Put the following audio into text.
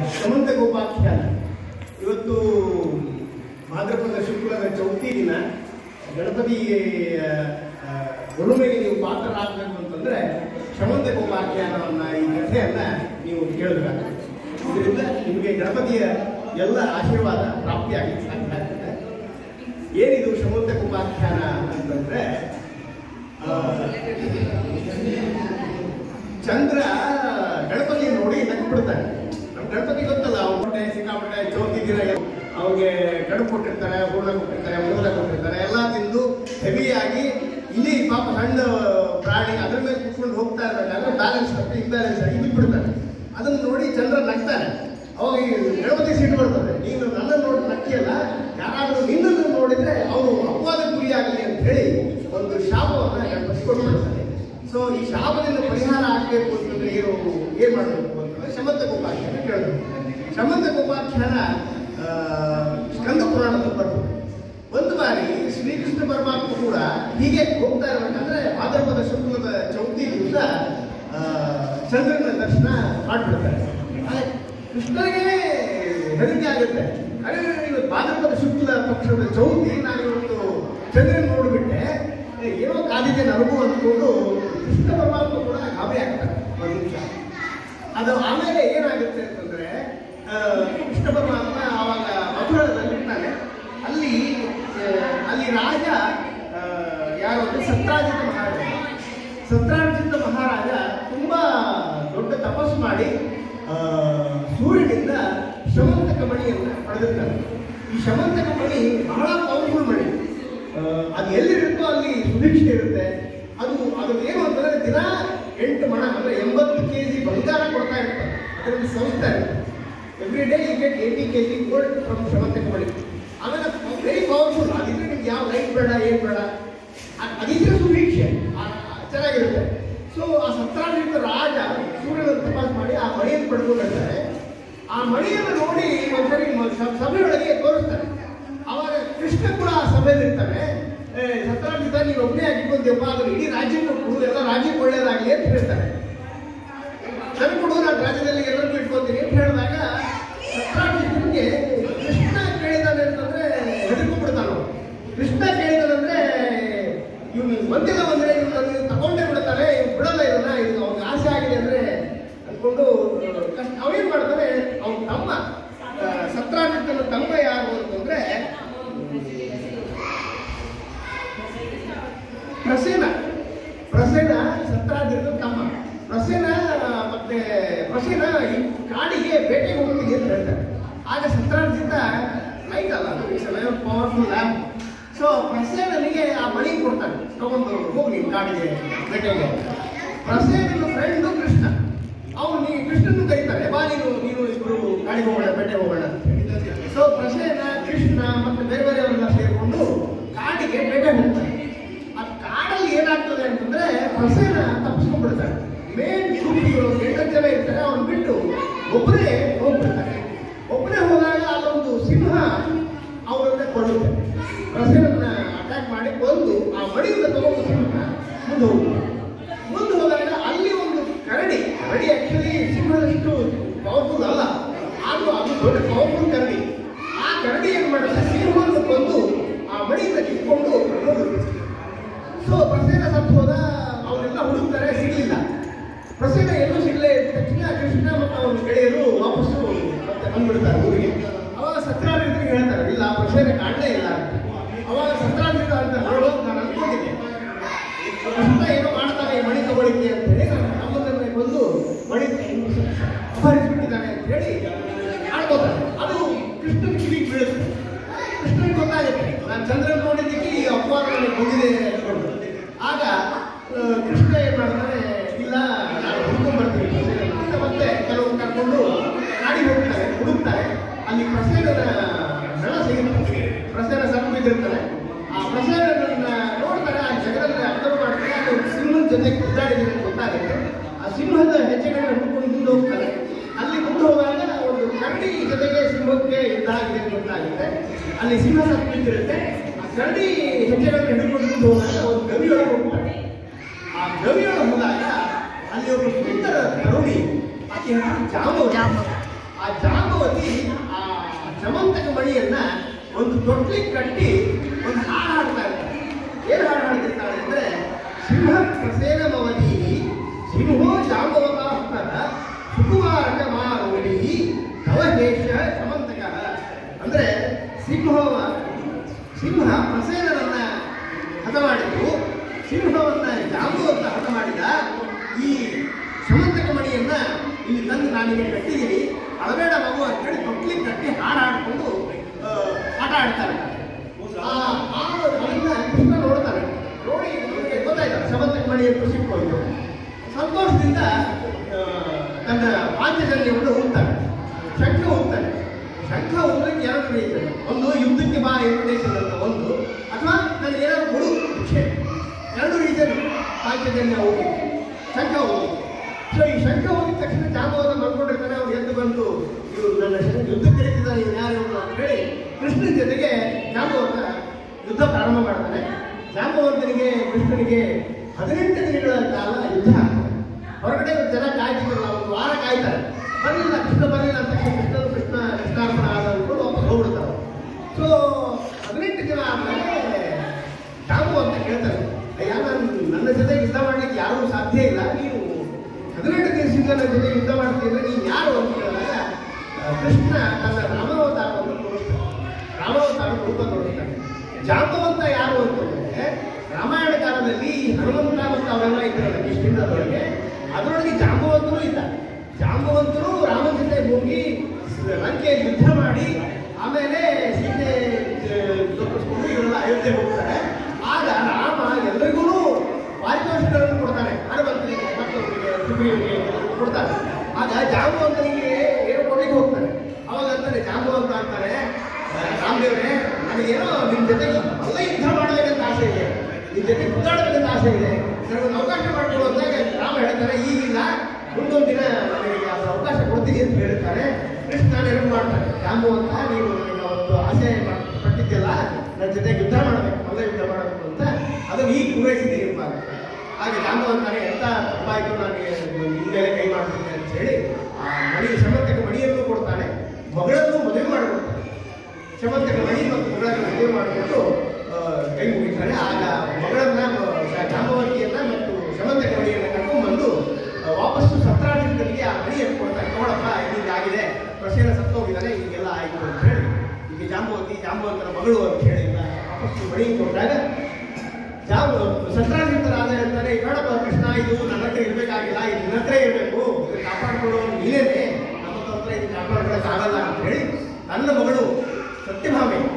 ಸಮಂತ ಗೋಪಾಖ್ಯಾನ ಇವತ್ತು ಭಾದ್ರಪದ ಶುಕ್ಲದ ಚೌತಿ ದಿನ ಗಣಪತಿ ಆ, ಹುಣ್ಣಿಮೆಗೆ ನೀವು ಪಾತ್ರರಾಗಬೇಕು ಅಂತಂದ್ರೆ ಶಮಂತ ಗೋಪಾಖ್ಯಾನವನ್ನ ಈ ಕಥೆಯನ್ನ ನೀವು ಕೇಳಬೇಕಾಗ್ತದೆ ಇದರಿಂದ ನಿಮಗೆ ಗಣಪತಿಯ ಎಲ್ಲ ಆಶೀರ್ವಾದ ಪ್ರಾಪ್ತಿಯಾಗಿ ಸಾಧ್ಯ ಆಗ್ತದೆ ಏನಿದು ಶಮಂತ ಗೋಪಾಖ್ಯಾನ ಅಂತಂದ್ರೆ ಆ, ಚಂದ್ರ ಗಣಪತಿ ನೋಡಿ ನಕ್ಕು ಬಿಡ್ತಾನೆ ನಮ್ ಗಣಪತಿ ಗೊತ್ತಲ್ಲ ಅವ್ನ ಸಿಕ್ಕಾಪಟ್ಟೆ ಚೌತಿ ದಿನ ಅವ್ರಿಗೆ ಕಡುಬು ಕೊಟ್ಟಿರ್ತಾರೆ ಹೂರ್ಣ ಕೊಟ್ಟಿರ್ತಾರೆ ಮೋದ ಕೊಟ್ಟಿರ್ತಾರೆ ಎಲ್ಲ ತಿಂದು ಹೆವಿಯಾಗಿ ಇಲ್ಲಿ ಪಾಪ ಸಣ್ಣ ಪ್ರಾಣಿ ಅದ್ರ ಮೇಲೆ ಕುತ್ಕೊಂಡು ಹೋಗ್ತಾ ಇರ್ಬೇಕಾದ್ರೆ ಬ್ಯಾಲೆನ್ಸ್ ತಪ್ಪಿ ಇಂಬ್ಯಾಲೆನ್ಸ್ ಆಗಿ ಬಿಟ್ಬಿಡ್ತಾನೆ ಅದನ್ನ ನೋಡಿ ಚಂದ್ರ ನಗ್ತಾನೆ ಅವಾಗ ಈ ಗಣಪತಿ ಸಿಟ್ಟು ಬರ್ತದೆ ನೀನು ನನ್ನನ್ನು ನೋಡಿ ನಕ್ಕಿಯಲ್ಲ ಯಾರಾದರೂ ನಿನ್ನನ್ನು ನೋಡಿದ್ರೆ ಅವನು ಅಪವಾದ ಗುರಿಯಾಗಲಿ ಅಂತ ಹೇಳಿ ಒಂದು ಶಾಪವನ್ನ ಗಣಪತಿ ಕೊಟ್ಬಿಡ್ತಾನೆ ಸೊ ಈ ಶಾಪದಿಂದ ಪರಿಹಾರ ಆಗಬೇಕು ಅಂತಂದ್ರೆ ಏನು ಏನ್ ಮಾಡಬೇಕು ಅಂತಂದ್ರೆ ಶಮಂತ ಗೋಪಾಖ್ಯಾನ ಕೇಳಬೇಕು ಶಮಂತ ಗೋಪಾಖ್ಯಾನ ಆ, ಸ್ಕಂದ ಪುರಾಣದಲ್ಲಿ ಬರ್ತದೆ ಒಂದು ಬಾರಿ ಶ್ರೀಕೃಷ್ಣ ಪರಮಾತ್ಮ ಕೂಡ ಹೀಗೆ ಹೋಗ್ತಾ ಇರ್ಬೇಕಂದ್ರೆ ಭಾದ್ರಪದ ಶುಕ್ಲದ ಚೌತಿ ದಿವಸ ಆ, ಚಂದ್ರನ ದರ್ಶನ ಮಾಡ್ಬಿಡ್ತಾರೆ ಆದ್ರೆ ಕೃಷ್ಣನಿಗೆ ಹೆದರಿಕೆ ಆಗುತ್ತೆ ಅರೆ ಇವತ್ತು ಭಾದ್ರಪದ ಶುಕ್ಲ ಪಕ್ಷದ ಚೌತಿ ನಾನು ಇವತ್ತು ಚಂದ್ರನ ನೋಡ್ಬಿಟ್ಟೆ ಏ, ಏನೋ ಕಾದಿದೆ ನನಗೂ ಅಂದ್ಕೊಂಡು ಕೃಷ್ಣ ಪರಮಾತ್ಮ ಕೂಡ ಗಾಬರಿ ಆಗ್ತಾರೆ ಒಂದು ನಿಮಿಷ ಅದು ಆಮೇಲೆ ಏನಾಗುತ್ತೆ ಅಂತಂದ್ರೆ ಆ, ಕೃಷ್ಣ ಪರಮಾತ್ಮ ಆವಾಗ ಮಥುರದಲ್ಲಿ ಇರ್ತಾನೆ ಅಲ್ಲಿ ಆ, ಅಲ್ಲಿ ರಾಜ ಆ, ಯಾರು ಅಂದ್ರೆ ಸತ್ರಾಜಿತ ಮಹಾರಾಜ ಸತ್ರಾಜಿತ ಮಹಾರಾಜ ತುಂಬಾ ದೊಡ್ಡ ತಪಸ್ಸು ಮಾಡಿ ಆ, ಸೂರ್ಯನಿಂದ ಶಮಂತಕ ಮಣಿಯನ್ನ ಪಡೆದಿರ್ತಾನೆ ಈ ಶಮಂತಕ ಮಣಿ ಬಹಳ ಪವರ್ಫುಲ್ ಮಣಿ ಆ, ಅದು ಎಲ್ಲಿರುತ್ತೋ ಅಲ್ಲಿ ಸುಭಿಕ್ಷೆ ಇರುತ್ತೆ ಅದು ಅದು ಏನು ಅಂತಂದ್ರೆ ದಿನ ಎಂಟು ಮಣ ಅಂದ್ರೆ ಎಂಬತ್ತು ಕೆ ಜಿ ಬಂಗಾರ ಕೊಡ್ತಾ ಇರ್ತಾರೆ ಅದರಲ್ಲಿ ಸಂಸ್ಥೆ every day you get eighty K G gold from Shamantaka Mani ಆಮೇಲೆ ವೆರಿ ಪವರ್ಫುಲ್ ಅದಿದ್ರೆ ನಿಮ್ಗೆ ಯಾವ ಲೈಟ್ ಬೇಡ ಏನು ಬೇಡ ಅದ್- ಅದಿದ್ರೆ ಸುಭಿಕ್ಷೆ ಆ- ಆ- ಚೆನ್ನಾಗಿರುತ್ತೆ ಸೊ ಆ ಸತ್ರಾಜಿತ ರಾಜ ಸೂರ್ಯನ ತಪಾಸ್ ಮಾಡಿ ಆ ಮಣಿಯನ್ನು ಪಡ್ಕೊಂಡಿರ್ತಾರೆ ಆ ಮಣಿಯನ್ನು ನೋಡಿ ಒಂದ್ಸರಿ ಮ- ಸ- ಸಭೆಯೊಳಗೆ ತೋರಿಸ್ತಾರೆ ಅವಾಗ ಕೃಷ್ಣ ಕೂಡ ಆ ಸಭೆಯಲ್ಲಿ ಇರ್ತಾನೆ ಏ, ಸತ್ರಾಜಿತ ನೀನು ಒಬ್ಬನೇ ಆಗಿಕೊಂಡ್ಯಪ್ಪ ಅದ್ರ ಇಡೀ ರಾಜ್ಯಕ್ಕೆ ಕೊಡು ಎಲ್ಲ ರಾಜ್ಯಕ್ಕೆ ಒಳ್ಳೇದಾಗಲಿ ಅಂತ ಹೇಳ್ತಾರೆ ನನಗೆ ಕೊಡು ನಾನು ರಾಜ್ಯದಲ್ಲಿ ಎಲ್ಲರಿಗೂ ಇಟ್ಕೊತೀನಿ ಅಂತ ಹೇಳಿದಾಗ ಸತ್ರಾಜಿತನಿಗೆ ಕೃಷ್ಣ ಕೇಳಿದಾನೆ ಅಂತಂದ್ರೆ ಹೆದರ್ಕೊಂಡ್ಬಿಡ್ತಾನ ಅವ್ನು. ಕೃಷ್ಣ ಕೇಳಿದಾನಂದ್ರೆ ಇವನು ಬಂದಿಲ್ಲ ಅಂದ್ರೆ ಇವ್ನು ನನಗೆ ತಗೊಂಡೇ ಬಿಡ್ತಾನೆ ಇವ್ನು ಬಿಡಲ್ಲ ಇದನ್ನ ಇದು ಅವ್ನಿಗೆ ಆಸೆ ಆಗಿದೆ ಅಂದ್ರೆ ಅನ್ಕೊಂಡು ಕಷ್ಟ ಅವೇನ್ ಮಾಡ್ತಾನೆ ಅವನ ತಮ್ಮ ಆ, ಸತ್ರಾಜಿತನ ತಮ್ಮ ಯಾರು ಅಂತಂದ್ರೆ ಪ್ರಸೇನ ಪ್ರಸೇನ ಸತ್ರಾಜಿತ ತಮ್ಮ ಪ್ರಸೇನ ಮತ್ತೆ ಪ್ರಸೇನ ಈ ಕಾಡಿಗೆ ಬೇಟೆಗೆ ಹೋಗ್ತೀನಿ ಅಂತ ಹೇಳ್ತಾರೆ ಆಗ ಸತ್ರಾಜಿತ ಲೈಟ್ ಅಲ್ಲ ಪವರ್ಫುಲ್ ಲ್ಯಾಂಪ್ ಸೊ ಪ್ರಸೇನನಿಗೆ ಆ ಮಣಿ ಕೊಡ್ತಾನೆ ತಗೊಂಡು ಹೋಗಿ ನೀನು ಕಾಡಿಗೆ ಬೇಟೆಗೆ ಪ್ರಸೇನನ ಫ್ರೆಂಡು ಕೃಷ್ಣ ಅವನು ನೀ ಕೃಷ್ಣನು ಕರೀತಾರೆ ಬಾ ನೀನು ನೀನು ಇಬ್ರು ಕಾಡಿಗೆ ಹೋಗೋಣ ಬೇಟೆ ಹೋಗೋಣ ಅಂತ ಹೇಳಿ ಸೊ ಪ್ರಸೇನ ಕೃಷ್ಣ ಮತ್ತೆ ಬೇರೆ ಬೇರೆಯವರೆಲ್ಲ ಸೇರಿಕೊಂಡು ಕಾಡಿಗೆ ಬೇಟೆ ಹೋಗ್ತಾರೆ ಆ ಕಾಡಲ್ಲಿ ಏನಾಗ್ತದೆ ಅಂತಂದ್ರೆ ಪ್ರಸೇನ ತಪ್ಪಿಸ್ಕೊಂಡ್ಬಿಡ್ತಾರೆ ಮೇನ್ ಗ್ರೂಪಿಗಳು ಎಂಟು ಜನ ಇರ್ತಾರೆ ಅವ್ರು ಬಿಟ್ಟು ಒಬ್ಬರೇ ಹೋಗ್ಬಿಡ್ತಾರೆ ಒಬ್ಬರೇ ಹೋದಾಗ ಅಲ್ಲೊಂದು ಸಿಂಹ ಅವರನ್ನ ಕೊಡುತ್ತೆ ಪ್ರಸೇನನ್ನ ಅಟ್ಯಾಕ್ ಮಾಡಿ ಬಂದು ಆ ಮಡಿಯಿಂದ ತಗೊಂಡು ಸಿಂಹ ಮುಂದೆ ಹೋಗ್ತಾರೆ ಮುಂದೆ ಹೋದಾಗ ಅಲ್ಲಿ ಒಂದು ಕರಡಿ ಕರಡಿ ಆಕ್ಚುಲಿ ಸಿಂಹದಷ್ಟು ಪವರ್ಫುಲ್ ಅಲ್ಲ ಆದ್ರೂ ಅದು ದೊಡ್ಡ ಪವರ್ಫುಲ್ ಕರಡಿ ಆ ಕರಡಿ ಏನ್ ಮಾಡುತ್ತೆ ಸಿಂಹವನ್ನು ಕೊಂದು ಆ ಮಡಿಯಿಂದ ಕಿತ್ಕೊಂಡು ಸೊ ಪ್ರಸೇನ ಸತ್ತು ಹೋದ ಅವರೆಲ್ಲ ಹುಡುಕ್ತಾರೆ ಸಿಗ್ಲಿಲ್ಲ ಪ್ರಸೇನ ಎಲ್ಲೂ ಸಿಗ್ಲೇ ಇದ್ದ ತಕ್ಷಣ ಕೃಷ್ಣ ಮತ್ತು ಅವನ ಗೆಳೆಯರು ವಾಪಸ್ಸು ಮತ್ತೆ ಬಂದ್ಬಿಡ್ತಾರೆ ಊರಿಗೆ ಅವಾಗ ಸತ್ರಾಜಿತರಿಗೆ ಹೇಳ್ತಾರೆ ಇಲ್ಲ ಪ್ರಸೇನ ಕಾಣಲೇ ಇಲ್ಲ ಅಂತ ಅವಾಗ ಸತ್ರಾಜಿತ ಅಂತ ನೋಡು ನಾನು ಅನ್ಕೊಂಡಿದ್ದೆ ಕೃಷ್ಣ ಏನೋ ಮಾಡ್ತಾನೆ ಈ ಮಣಿ ತಗೊಳ್ಳಿಕ್ಕೆ ಅಂತ ಹೇಳಿ ನಾನು ನಮ್ಮನ್ನೇ ಬಂದು ಮಣಿ ಅಪಹರಿಸ್ಬಿಟ್ಟಿದ್ದಾನೆ ಅಂತ ಹೇಳಿ ಆಡ್ಕೋತಾರೆ ಅದು ಕೃಷ್ಣನ ಕಿವಿಗೆ ಬೀಳುತ್ತೆ ಕೃಷ್ಣನಿಗೆ ಗೊತ್ತಾಗುತ್ತೆ ನಾನು ಚಂದ್ರನ ನೋಡಿದ್ದಕ್ಕೆ ಈ ಅಪವಾದ ನನಗೆ ಬಂದಿದೆ ಅಂದ್ಕೊಂಡು ಆಗ ಆ, ಕೃಷ್ಣ ಏನ್ ಮಾಡ್ತಾನೆ ಇಲ್ಲ ನಾನು ಹುಡ್ಕೊಂಡ್ ಬರ್ತೀನಿ ಪ್ರಸೇನನ್ನ ಅಂತ ಮತ್ತೆ ಕೆಲವು ಕರ್ಕೊಂಡು ಕಾಡಿಗೆ ಹೋಗ್ತಾರೆ ಹುಡುಕ್ತಾರೆ ಅಲ್ಲಿ ಪ್ರಸೇನನ ಹೆಣ ಸಿಗುತ್ತೆ ಪ್ರಸೇನ ಸತ್ತು ಬಿದ್ದಿರ್ತಾನೆ ಆ ಪ್ರಸೇನನ್ನ ನೋಡ್ತಾರೆ ಆ ಜಗದಲ್ಲಿ ಅಬ್ಸರ್ವ್ ಮಾಡ್ತಾರೆ ಅದು ಸಿಂಹದ ಜೊತೆ ಕುದ್ದಾಡಿದೆ ಅಂತ ಗೊತ್ತಾಗುತ್ತೆ ಆ ಸಿಂಹದ ಹೆಜ್ಜೆಗಳನ್ನ ಹುಡ್ಕೊಂಡು ಮುಂದೆ ಹೋಗ್ತಾರೆ ಅಲ್ಲಿ ಮುಂದೆ ಹೋದಾಗ ಒಂದು ಕರಡಿ ಜೊತೆಗೆ ಸಿಂಹಕ್ಕೆ ಯುದ್ಧ ಆಗಿದೆ ಅಂತ ಗೊತ್ತಾಗುತ್ತೆ ಅಲ್ಲಿ ಸಿಂಹ ಸತ್ತು ಬಿದ್ದಿರುತ್ತೆ ಆ ಕರಡಿ ಹೆಜ್ಜೆಗಳನ್ನ ಹಿಡ್ಕೊಂಡು ಮುಂದೆ ಹೋದಾಗ ಒಂದು ಗವಿಯೊಳಗೆ ಹೋಗ್ತಾರೆ ಆ ಗವಿಯೊಳಗೆ ಹೋದಾಗ ಅಲ್ಲಿ ಒಬ್ಬ ಸುಂದರ ತರುಣಿ ಆಕೆ ಹೆಸರು ಜಾಂಬವ. ಜಾಂಬವ. ಆ ಜಾಂಬ ತೊಟ್ಲಿಗೆ ಕಟ್ಟಿ ಒಂದು ಹಾಡು ಹಾಡ್ತಾ ಇರ್ತಾರೆ ಏನು ಹಾಡು ಹಾಡ್ತಿರ್ತಾಳೆ ಅಂದ್ರೆ ಸಿಂಹ ಪ್ರಸೇನ ಮವದಿ ಸಿಂಹೋ ಜಾಂಬವತಾಸ್ತರ ಸುಕುಮಾರಕ ಮಾರೋಡಿ ನವಹೇಶ ಸಮಂತಕ ಅಂದ್ರೆ ಸಿಂಹವ ಸಿಂಹ ಪ್ರಸೇನರನ್ನ ಹತ ಮಾಡಿದ್ದು ಸಿಂಹವನ್ನ ಜಾಂಬುವಂತ ಹತ ಮಾಡಿದ ಈ ಸಮಂತಕ ಮಣಿಯನ್ನ ಇಲ್ಲಿ ತಂದು ನಾನಿಗೆ ಕಟ್ಟಿದ್ದೀನಿ ಅಳಬೇಡ ಮಗು ಅಂತ ಹೇಳಿ ತೊಟ್ಲಿ ಕಟ್ಟಿ ಹಾಡು ಹಾಡ್ಕೊಂಡು ಆ, ಆಟ ಆಡ್ತಾರೆ ಆ ಹಾಡು ಅದನ್ನ ಕೃಷ್ಣ ನೋಡ್ತಾನೆ ನೋಡಿ ಅವನಿಗೆ ಗೊತ್ತಾಯ್ತು ಸಮಂತಕ ಮಣಿ ಅಂತ ಸಿಕ್ಕೋಯ್ತು ಸಂತೋಷದಿಂದ ಆ, ತನ್ನ ಪಾಂಚಜನ್ಯವನ್ನು ಊದ್ತಾನೆ ಶಂಖ ಊದ್ತಾನೆ ಶಂಖ ಊದಕ್ಕೆ ಎರಡು ರೀತಿ ಒಂದು ಯುದ್ಧಕ್ಕೆ ಬಾ ಇನ್ವಿಟೇಷನ್ ಅಂತ ಒಂದು ಅಥವಾ ನನಗೆ ಏನಾದ್ರು ಕೊಡು ಶಿಕ್ಷೆ ಎರಡು ರೀತಿಯಲ್ಲಿ ಪಾಂಚಜನ್ಯ ಹೋಗಿ ಶಂಖ ಹೋಗಿ ಸೊ ಈ ಶಂಖ ಹೋಗಿದ ತಕ್ಷಣ ಜಾಂಬವನ್ನ ಮಾಡ್ಕೊಂಡಿರ್ತಾನೆ ಅವ್ರು ಎದ್ದು ಬಂದು ಇವರು ನನ್ನ ಶಂಖ ಯುದ್ಧ ಕರೀತಿದ್ದಾನೆ ಇವ್ನು ಯಾರು ಇವ್ನು ಅಂತ ಹೇಳಿ ಕೃಷ್ಣನ ಜೊತೆಗೆ ಜಾಂಬವನ್ನ ಯುದ್ಧ ಪ್ರಾರಂಭ ಮಾಡ್ತಾನೆ ಜಾಂಬವಂತನಿಗೆ ಕೃಷ್ಣನಿಗೆ ಹದಿನೆಂಟು ದಿನಗಳ ಕಾಲ ಯುದ್ಧ ಆಗ್ತದೆ ಹೊರಗಡೆ ಜನ ಕಾಯ್ತಿದ್ರಲ್ಲ ಒಂದು ವಾರ ಕಾಯ್ತಾರೆ ಬರಲಿಲ್ಲ ಕೃಷ್ಣ ಬರಲಿಲ್ಲ ಅಂತ ತಕ್ಷಣ ಕೃಷ್ಣನು ಕೃಷ್ಣ ಕೃಷ್ಣಾರ್ಪಣ ಆದ ಅಂದ್ಕೊಂಡು ವಾಪಸ್ ಹೋಗ್ಬಿಡ್ತಾರೆ ಸೊ ಹದಿನೆಂಟು ಜನ ಆದ್ಮೇಲೆ ಜಾಂಬು ಅಂತ ಕೇಳ್ತಾರೆ ಅಯ್ಯ ನಾನು ನನ್ನ ಜೊತೆ ಯುದ್ಧ ಮಾಡ್ಲಿಕ್ಕೆ ಯಾರೂ ಸಾಧ್ಯ ಇಲ್ಲ ನೀವು ಹದಿನೆಂಟು ದಿವಸದಿಂದ ನನ್ನ ಜೊತೆ ಯುದ್ಧ ಮಾಡ್ತಿದ್ರೆ ನೀನು ಯಾರು ಅಂತ ಕೇಳಿದಾಗ ಆ, ಕೃಷ್ಣ ತನ್ನ ರಾಮಾವತಾರವನ್ನು ತೋರಿಸ್ತಾನೆ ರಾಮಾವತಾರ ರೂಪ ತೋರಿಸ್ತಾನೆ ಜಾಂಬವಂತ ಯಾರು ಅಂತಂದ್ರೆ ರಾಮಾಯಣ ಕಾಲದಲ್ಲಿ ಹನುಮಂತ ಮತ್ತು ಅವರೆಲ್ಲ ಇದ್ರಲ್ಲ ಕಿಷ್ಕಿಂದದೊಳಗೆ ಅದರೊಳಗೆ ಜಾಂಬವಂತನೂ ಇದ್ದ ಜಾಂಬವಂತರು ರಾಮನ ಜೊತೆ ಹೋಗಿ ಲಂಕೆಯಲ್ಲಿ ಯುದ್ಧ ಮಾಡಿ ಆಮೇಲೆ ಸೀತೆ ಆ, ತಪ್ಪಿಸ್ಕೊಂಡು ಇವರೆಲ್ಲ ಅಯೋಧ್ಯೆ ಹೋಗ್ತಾರೆ ಆಗ ರಾಮ ಎಲ್ರಿಗೂ ಪಾರಿತೋಷಿಕಗಳನ್ನು ಕೊಡ್ತಾನೆ ಹನುಮಂತನಿಗೆ ಮತ್ತೊಬ್ಬರಿಗೆ ಸುಗ್ರೀವನಿಗೆ ಎಲ್ಲರಿಗೂ ಕೊಡ್ತಾರೆ ಆಗ ಜಾಂಬವಂತನಿಗೆ ಏನು ಕೊಡ್ಲಿಕ್ಕೆ ಹೋಗ್ತಾರೆ ಅವಾಗ ಅಂತಾನೆ ಜಾಂಬವಂತ ಅಂತಾರೆ ರಾಮದೇವ್ರೆ ನನಗೇನೋ ನಿಮ್ ಜೊತೆ ಎಲ್ಲ ಯುದ್ಧ ಮಾಡಬೇಕಂತ ಆಸೆ ಇದೆ ನಿಮ್ ಜೊತೆ ಗುದ್ದಾಡಬೇಕಂತ ಆಸೆ ಇದೆ ನನಗೊಂದು ಅವಕಾಶ ಮಾಡಿಕೊಡು ಅಂದಾಗ ರಾಮ ಹೇಳ್ತಾರೆ ಈಗಿಲ್ಲ ಮುಂದೊಂದು ದಿನ ನನಗೆ ಅದು ಅವಕಾಶ ಕೊಡ್ತೀನಿ ಅಂತ ಹೇಳ್ತಾರೆ ಕೃಷ್ಣ ನೆನಪು ಮಾಡ್ತಾರೆ ಜಾಂಬವಂತ ನೀವು ನನಗೆ ಒಂದು ಆಸೆ ಮಾಡ್- ಪಟ್ಟಿದ್ಯಲ್ಲ ನನ್ನ ಜೊತೆ ಯುದ್ಧ ಮಾಡಬೇಕು ಮಲ್ಲ ಯುದ್ಧ ಮಾಡಬೇಕು ಅಂತ ಅದನ್ನು ಈಗ ಪೂರೈಸಿದ್ದೀನಿ ಅಂತ ಹಾಗೆ ಜಾಂಬವಂತಾನೆ ಎಂತ ತಪ್ಪಾಯ್ತು ನನಗೆ ನಿಮ್ಮ ಮೇಲೆ ಕೈ ಮಾಡ್ತೀನಿ ಅಂತ ಹೇಳಿ ಆ ಮಣಿ ಸಮರ್ಥಕ ಮಣಿಯನ್ನು ಕೊಡ್ತಾನೆ ಮಗಳನ್ನು ಮದುವೆ ಮಾಡಿಕೊಡ್ತಾನೆ ಶಮಂತಕ ಮಣಿ ಮತ್ತು ಮಗಳನ್ನು ಮದುವೆ ಮಾಡಿಕೊಂಡು ಆ, ಕೈ ಮುಗಿತಾನೆ ಆಗ ಮಗಳನ್ನ ಮ- ಜಾಂಬವತಿಯನ್ನ ಮತ್ತು ಶಮಂತಕ ಮಣಿಯನ್ನ ಕರ್ಕೊಂಡ್ಬಂದು ಆ, ವಾಪಸ್ಸು ಸತ್ರಾಜಿತರಿಗೆ ಆ ಮಣಿಯನ್ನು ಕೊಡ್ತಾನೆ ನೋಡಪ್ಪ ಈಗ ಆಗಿದೆ ಪ್ರಸೇನ ಸತ್ತೋಗಿದ್ದಾನೆ ಈಗೆಲ್ಲ ಆಯ್ತು ಅಂತ ಹೇಳಿ ಈಗ ಜಾಂಬವತಿ ಜಾಂಬವಂತನ ಮಗಳು ಅಂತ ಹೇಳಿ ಎಲ್ಲ ವಾಪಸ್ಸು ಮಣಿ ಕೊಟ್ಟಾಗ ಜಾಂಬ ಸತ್ರಾಜಿತ ರಾಜ ಹೇಳ್ತಾರೆ ಬೇಡಪ್ಪ ಕೃಷ್ಣ ಇದು ನನ್ನ ಹತ್ರ ಇರ್ಬೇಕಾಗಿಲ್ಲ ಇದು ನಿನ್ನ ಹತ್ರ ಇರಬೇಕು ಇದು ಕಾಪಾಡ್ಕೊಳ್ಳೋನು ನೀನೇನೆ ನಮ್ಮ ಹತ್ರ ಇದು ಕಾಪಾಡ್ಕೊಳ್ಳೋಕೆ ಆಗಲ್ಲ ಅಂತ ಹೇಳಿ ತನ್ನ ಮಗಳು ಸತ್ಯಭಾಮೆ